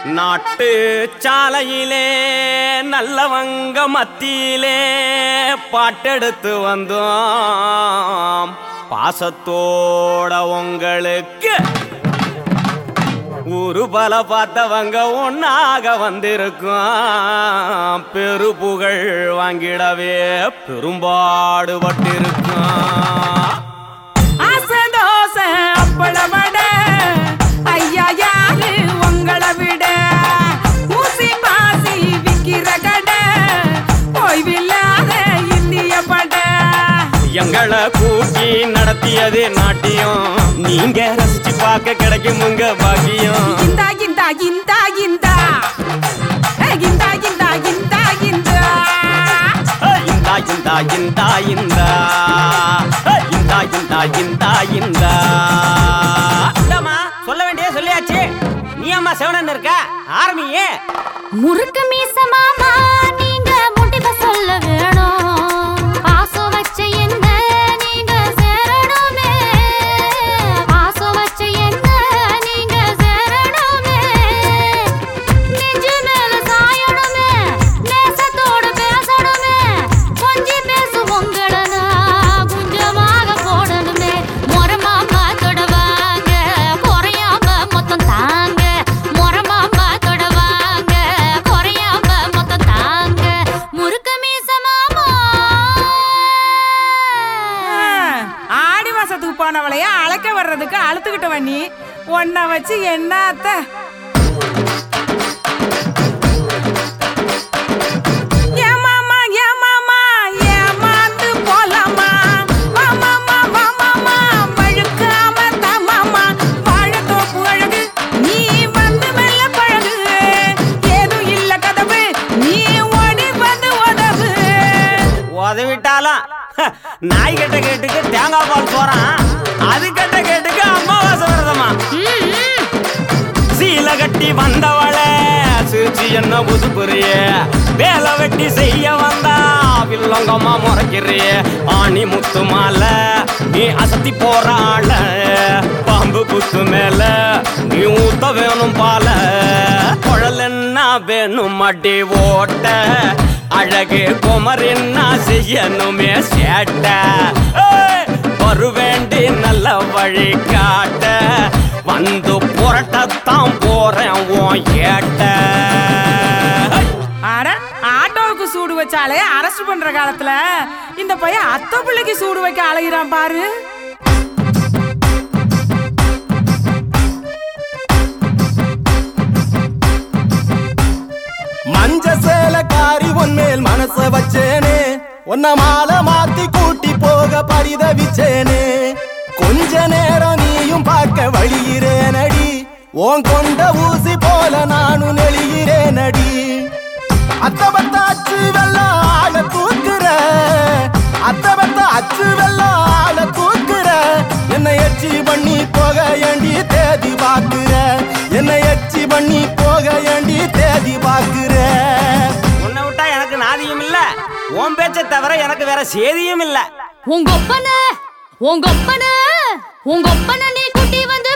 நாட்டு சாலையிலே நல்லவங்க மத்தியிலே பாட்டெடுத்து வந்தோம் பாசத்தோட உங்களுக்கு ஊரு பல பார்த்தவங்க ஒன்னாக வந்திருக்கும் பெருபுகழ் வாங்கிடவே பெரும்பாடுபட்டிருக்கும் ஆசை தோசை அப்பள வடை ஐயா யாரு உங்களை விட ஊசி பாசி விக்கிற கடை ஓய்வில்லாத இந்திய படை எங்களை கூட்டி நடத்தியது நாட்டியம் நீங்க ரசிச்சு பார்க்க கிடைக்கும் உங்க பாக்கியம் இந்தா இந்தா இந்தா இந்தா ஏய், இந்தா இந்தா இந்தா இந்தா இந்தா இந்தா இந்தா இந்தா இந்தா இந்தா இந்தா இந்தா இந்தாம்மா, சொல்ல வேண்டிய சொல்லியாச்சு நீ அம்மா செவனன் இருக்க ஆரம்பியே முறுக்கு மீச மாமா நீங்க முடிவ சொல்ல வேணும் பாசம் வச்ச என்ன நீங்க சேரணுமே பாசம் வச்ச என்ன நீங்க சேரணுமே நெஞ்சு மேல சாயணுமே நேசத்தோட பேசணுமே கொஞ்சி பேசு உங்களை நான் குஞ்சமாக போடணுமே முறமாமா தொடவாங்க குறையாம மொத்தம் தாங்க முறமாமா தொடவாங்க குறையாம மொத்தம் தாங்க முறுக்கு மீச மாமா ஆடி மாசத்துக்கு போனவளைய அழைக்க வர்றதுக்கு அழுத்துக்கிட்ட வண்ணி உன்னை வச்சு என்னத்த ஏமாமா, ஏமாமா, ஏமாந்து போலாமா? வாமாமா, வாமாமா, வழுக்காம தாமாமா. வாழைத்தோப்பு அழகு, நீ வந்து மெல்ல பழகு. ஏதும் இல்ல கதவு, நீ ஓடி வந்து உதவு. உதவிட்டாலும் நாய் கட்ட கேட்டுக்கு தேங்காய் பால் போறான் அது கட்ட கேட்டுக்கு அம்மாவாசை விரதமா சீல கட்டி வந்தவளே சிரிச்சு என்ன புதுப்புறிய வேலை வெட்டி செய்ய வந்தா வில்லங்கம்மா முறைக்கிறிய ஆணி முத்து மால நீ அசத்தி போற ஆள பாம்பு புத்து மேல நீ ஊத்த வேணும் பால குழல் என்ன வேணும் மடி ஓட்ட அழகு குமர் என்ன செய்யணுமே சேட்ட ஏய், வருவேண்டி நல்ல வழி காட்ட வந்து புரட்டத்தான் போறேன் உன் ஏட்ட அட ஆட்டோவுக்கு சூடு வச்சாலே அரெஸ்ட் பண்ற காலத்துல இந்த பையன் அத்தை பிள்ளைக்கு சூடு வைக்க அலைகிறான் பாரு மஞ்ச சேலக்காரி உன்மேல் மனச வச்சேனே உன்ன மாலை மாத்தி கூட்டி போக பரிதவிச்சேனே கொஞ்ச நேரம் நீயும் பார்க்க வழியிறேனடி உன் கொண்ட ஊசி போல நானும் நெளியிறேனடி அத்த பத்த அச்சு வெள்ளம் ஆள தூக்குற அத்த பத்த அச்சு வெள்ளம் ஆள தூக்குற என்னை எச்சி பண்ணி போக ஏண்டி தேதி பாக்குற என்னை எச்சி பண்ணி போக ஏண்டி தேதி பாக்குற உன்னை விட்டா எனக்கு நாதியும் இல்ல உன் பேச்சை தவிர எனக்கு வேற சேதியும் இல்ல உங்க ஒப்பன உங்க ஒப்பன உங்க ஒப்பன நீ குட்டி வந்து